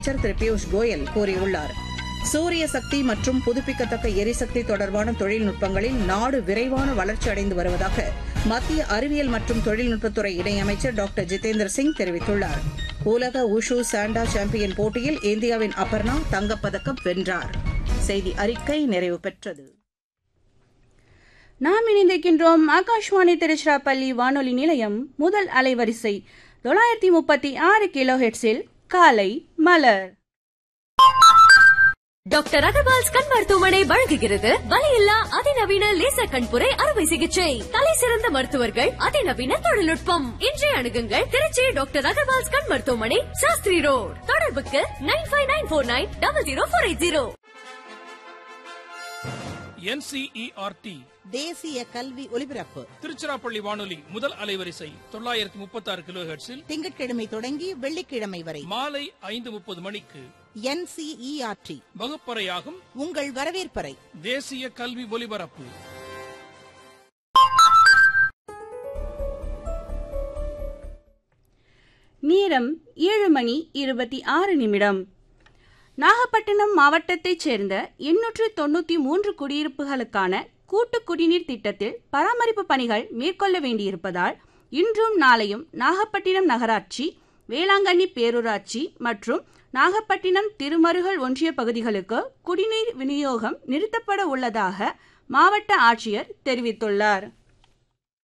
அமைச்சர் திரு பியூஷ் கோயல் கூறியுள்ளார் சூரிய சக்தி மற்றும் புதுப்பிக்கத்தக்க எரிசக்தி தொடர்பான தொழில்நுட்பங்களில் நாடு விரைவான வளர்ச்சி அடைந்து வருவதாக மத்திய அறிவியல் மற்றும் தொழில்நுட்பத்துறை இணையமைச்சர் டாக்டர் ஜிதேந்திர சிங் தெரிவித்துள்ளார் உலக உஷு சாண்டா சாம்பியன் போட்டியில் இந்தியாவின் அபர்ணா தங்கப்பதக்கம் வென்றார் செய்தி அறிக்கை நிறைவு பெற்றது நாம் இணைந்திருக்கின்றோம் ஆகாஷ்வாணி திருச்சிராப்பள்ளி வானொலி நிலையம் முதல் அலைவரிசை தொள்ளாயிரத்தி முப்பத்தி ஆறு கிலோ ஹெட்ஸில் காலை மலர் டாக்டர் அகர்வால்ஸ் கண் மருத்துவமனை வழங்குகிறது வலியில்லா அதிநவீன லேசர் கண்புரை அறுவை சிகிச்சை தலை சிறந்த மருத்துவர்கள் அதிநவீன தொழில்நுட்பம் இன்றைய அணுகுங்கள் திருச்சி டாக்டர் அகர்வால்ஸ் கண் மருத்துவமனை சாஸ்திரி ரோட் தொடர்புக்கு nine five nine four nine double zero four eight zero NCERT தேசிய கல்வி ஒலிபரப்பு திருச்சிராப்பள்ளி வானொலி முதல் அலைவரிசை தொள்ளாயிரத்தி முப்பத்தாறு கிலோ ஹெர்ட்ஸில் திங்கட்கிழமை தொடங்கி வெள்ளிக்கிழமை வரை மாலை ஐந்து முப்பது மணிக்கு என்சிஇஆர்டி வகுப்பறையாகும் உங்கள் வரவேற்பறை தேசிய கல்வி ஒலிபரப்பு நேரம் ஏழு மணி இருபத்தி ஆறு நிமிடம் நாகப்பட்டினம் மாவட்டத்தைச் சேர்ந்த எண்ணூற்று தொண்ணூற்றி மூன்று குடியிருப்புகளுக்கான கூட்டு குடிநீர் திட்டத்தில் பராமரிப்பு பணிகள் மேற்கொள்ள வேண்டியிருப்பதால் இன்றும் நாளையும் நாகப்பட்டினம் நகராட்சி வேளாங்கண்ணி பேரூராட்சி மற்றும் நாகப்பட்டினம் திருமருகல் ஒன்றிய பகுதிகளுக்கு குடிநீர் விநியோகம் நிறுத்தப்பட உள்ளதாக மாவட்ட ஆட்சியர் தெரிவித்துள்ளார்